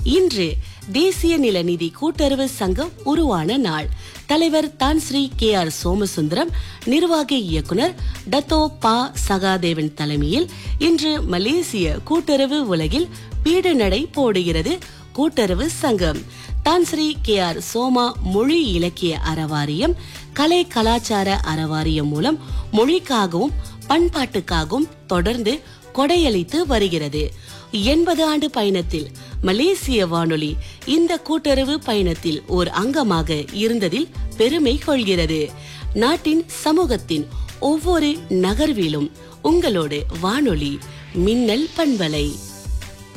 இன்று தேசிய நிலநிதி கூட்டுறவு சங்கம் உருவான நாள் தலைவர் தான் ஸ்ரீ கே ஆர் சோமசுந்தரம் நிர்வாக இயக்குனர் டத்தோ பா சகாதேவன் தலைமையில் இன்று மலேசிய கூட்டுறவு உலகில் பீடு நடை போடுகிறது கூட்டுறவு சங்கம் தான் ஸ்ரீ கே ஆர் சோமா மொழி இலக்கிய அறவாரியம் கலை கலாச்சார அறவாரியம் மூலம் மொழிக்காகவும் பண்பாட்டுக்காகவும் தொடர்ந்து கொடையளித்து வருகிறது எண்பது ஆண்டு பயணத்தில் மலேசிய வானொலி இந்த கூட்டுறவு பயணத்தில் ஓர் அங்கமாக இருந்ததில் பெருமை கொள்கிறது நாட்டின் சமூகத்தின் ஒவ்வொரு நகர்விலும் உங்களோடு வானொலி மின்னல் பண்பலை